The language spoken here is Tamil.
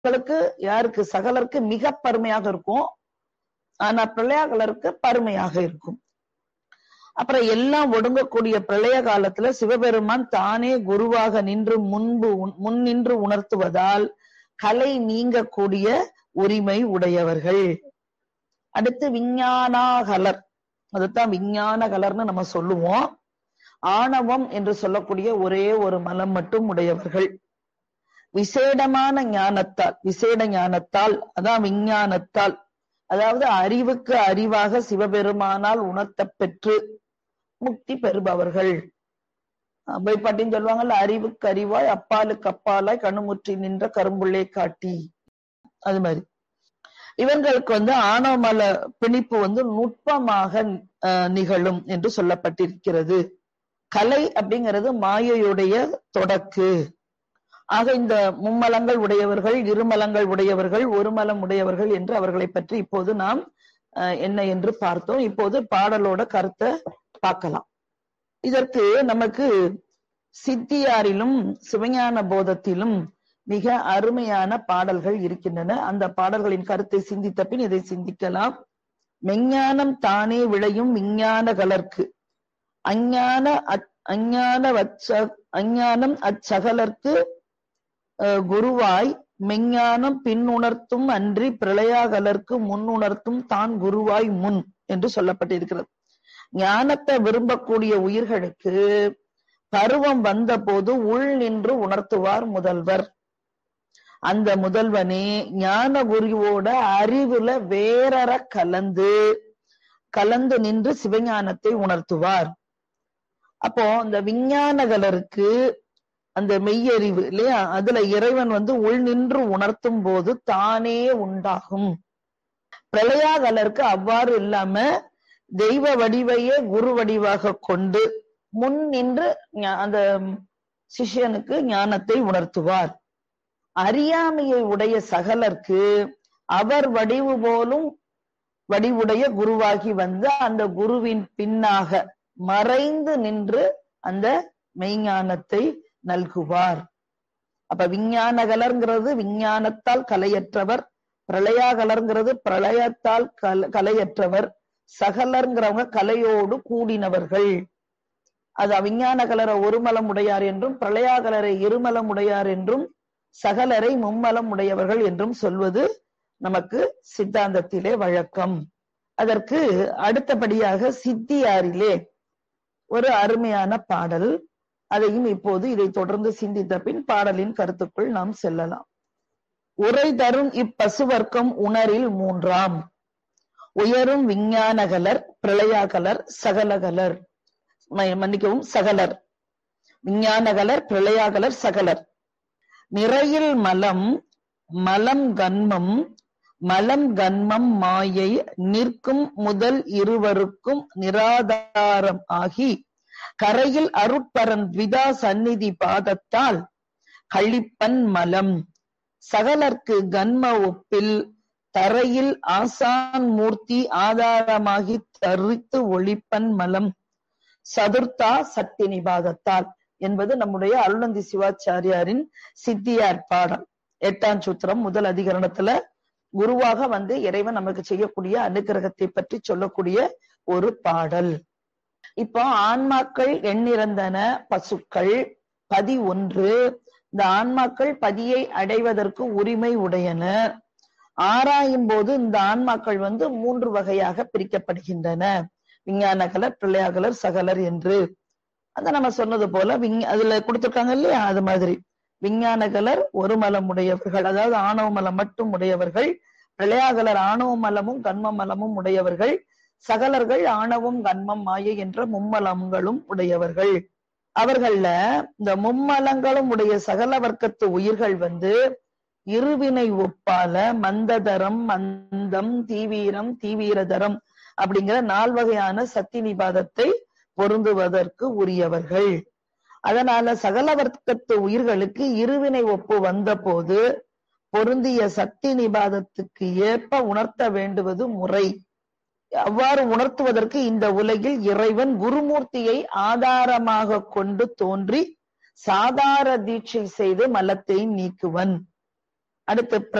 உங்களுக்கு யாருக்கு சகலருக்கு மிக பருமையாக இருக்கும் ஆனா பிரளயாகலருக்கு பருமையாக இருக்கும் அப்புறம் எல்லாம் ஒடுங்கக்கூடிய பிரளய காலத்துல சிவபெருமான் தானே குருவாக நின்று முன்பு உண்- முன் நின்று உணர்த்துவதால் கலை நீங்கக்கூடிய உரிமை உடையவர்கள் அடுத்து விஞ்ஞானாகலர் அதுதான் விஞ்ஞான கலர்னு நம்ம சொல்லுவோம் ஆணவம் என்று சொல்லக்கூடிய ஒரே ஒரு மலம் மட்டும் உடையவர்கள் விசேடமான ஞானத்தால் விசேட ஞானத்தால் அதான் விஞ்ஞானத்தால் அதாவது அறிவுக்கு அறிவாக சிவபெருமானால் உணர்த்தப் பெற்று முக்தி பெறுபவர்கள் அவ்வைப்பாட்டின்னு சொல்லுவாங்கல்ல அறிவுக்கு அறிவாய் அப்பாலுக்கு அப்பாலாய் கண்ணுமுற்றி நின்ற கரும்புள்ளே காட்டி அது மாதிரி இவங்களுக்கு வந்து ஆணவமல பிணிப்பு வந்து நுட்பமாக அஹ், நிகழும் என்று சொல்லப்பட்டிருக்கிறது கலை அப்படிங்கிறது மாயையுடைய தொடக்கு ஆக இந்த மும்மலங்கள் உடையவர்கள் இருமலங்கள் உடையவர்கள் ஒரு மலம் உடையவர்கள் என்று அவர்களை பற்றி இப்போது நாம் அஹ், என்ன என்று பார்த்தோம் இப்போது பாடலோட கருத்தை பார்க்கலாம் இதற்கு நமக்கு சித்தியாரிலும் சிவஞான போதத்திலும் மிக அருமையான பாடல்கள் இருக்கின்றன அந்த பாடல்களின் கருத்தை சிந்தித்த பின் இதை சிந்திக்கலாம் மெஞ்ஞானம் தானே விளையும் விஞ்ஞான கலர்க்கு அஞ்ஞான அச்- அஞ்ஞான வச்ச அஞ்ஞானம் அச்சகலர்க்கு அஹ், குருவாய் மெஞ்ஞானம் பின்னுணர்த்தும் அன்றி பிரளயாகலர்க்கு முன்னுணர்த்தும் தான் குருவாய் முன் என்று சொல்லப்பட்டிருக்கிறது ஞானத்தை விரும்பக்கூடிய உயிர்களுக்கு பருவம் வந்தபோது உள் நின்று உணர்த்துவார் முதல்வர் அந்த முதல்வனே ஞான குருவோட அறிவுல வேறற கலந்து கலந்து நின்று சிவஞானத்தை உணர்த்துவார் அப்போ இந்த விஞ்ஞானகலருக்கு அந்த மெய்யறிவு இல்லையா அதுல இறைவன் வந்து உள் நின்று உணர்த்தும் போது தானே உண்டாகும் பிரளயாகலருக்கு அவ்வாறு இல்லாம தெய்வ வடிவையே குரு வடிவாக கொண்டு முன் நின்று ஞா- அந்த சிஷ்யனுக்கு ஞானத்தை உணர்த்துவார் அறியாமையை உடைய சகலர்க்கு அவர் வடிவு போலும் வடிவுடைய குருவாகி வந்து அந்த குருவின் பின்னாக மறைந்து நின்று அந்த மெய்ஞானத்தை நல்குவார் அப்ப விஞ்ஞானகலர்ங்கிறது விஞ்ஞானத்தால் கலையற்றவர் பிரளயாகலர்ங்கிறது பிரளயத்தால் கல கலையற்றவர் சகலர்ங்கிறவங்க கலையோடு கூடினவர்கள் அது அவிஞ்ஞான கலரை ஒருமலம் உடையார் என்றும் பிரளயாகலரை இருமலம் உடையார் என்றும் சகலரை மும்மலம் உடையவர்கள் என்றும் சொல்வது நமக்கு சித்தாந்தத்திலே வழக்கம் அதற்கு அடுத்தபடியாக சித்தியாரிலே ஒரு அருமையான பாடல் அதையும் இப்போது இதை தொடர்ந்து சிந்தித்த பின் பாடலின் கருத்துக்குள் நாம் செல்லலாம் உரை தரும் இப்பசுவர்க்கம் உணரில் மூன்றாம் உயரும் விஞ்ஞானகலர் பிரளயாகலர் சகலகலர் ம- மன்னிக்கவும் சகலர் விஞ்ஞானகலர் பிரளயாகலர் சகலர் நிறையில் மலம் மலம் கன்மம் மலம் கன்மம் மாயை நிற்கும் முதல் இருவருக்கும் நிராதாரம் ஆகி கரையில் அருட்பரன் விதா சந்நிதி பாதத்தால் கழிப்பன் மலம் சகலர்க்கு கன்ம ஒப்பில் தரையில் ஆசான் மூர்த்தி ஆதாரமாகி தரித்து ஒளிப்பன் மலம் சதுர்த்தா சக்தி நிபாதத்தால் என்பது நம்முடைய அருளந்தி சிவாச்சாரியாரின் சித்தியார் பாடல் எட்டாம் சூத்திரம் முதல் அதிகரணத்துல குருவாக வந்து இறைவன் நமக்கு செய்யக்கூடிய அனுக்கிரகத்தை பற்றி சொல்லக்கூடிய ஒரு பாடல் இப்போ ஆன்மாக்கள் எண்ணிறந்தன பசுக்கள் பதி ஒன்று இந்த ஆன்மாக்கள் பதியை அடைவதற்கு உரிமை உடையன ஆராயும் போது இந்த ஆன்மாக்கள் வந்து மூன்று வகையாக பிரிக்கப்படுகின்றன விஞ்ஞானகலர் பிரளயாகலர் சகலர் என்று அத நம்ம சொன்னது போல விஞ்ஞ அதுல கொடுத்திருக்காங்க இல்லையா அது மாதிரி விஞ்ஞானகலர் ஒரு மலம் உடையவர்கள் அதாவது ஆணவ மலம் மட்டும் உடையவர்கள் பிரளயாகலர் ஆணவ மலமும் கண்ம மலமும் உடையவர்கள் சகலர்கள் ஆணவம் கண்மம் மாயை என்ற மும்மலங்களும் உடையவர்கள் அவர்கள்ல இந்த மும்மலங்களும் உடைய சகல வர்க்கத்து உயிர்கள் வந்து இருவினை ஒப்பால மந்ததரம் மந்தம் தீவீரம் தீவீரதரம் அப்படிங்கிற நால்வகையான சக்தி நிபாதத்தை பொருந்துவதற்கு உரியவர்கள் அதனால சகல வர்க்கத்து உயிர்களுக்கு இருவினை ஒப்பு வந்தபோது பொருந்திய சக்தி நிபாதத்துக்கு ஏற்ப உணர்த்த வேண்டுவது முறை அவ்வாறு உணர்த்துவதற்கு இந்த உலகில் இறைவன் குருமூர்த்தியை ஆதாரமாக கொண்டு தோன்றி சாதார தீட்சை செய்து மலத்தை நீக்குவன் அடுத்து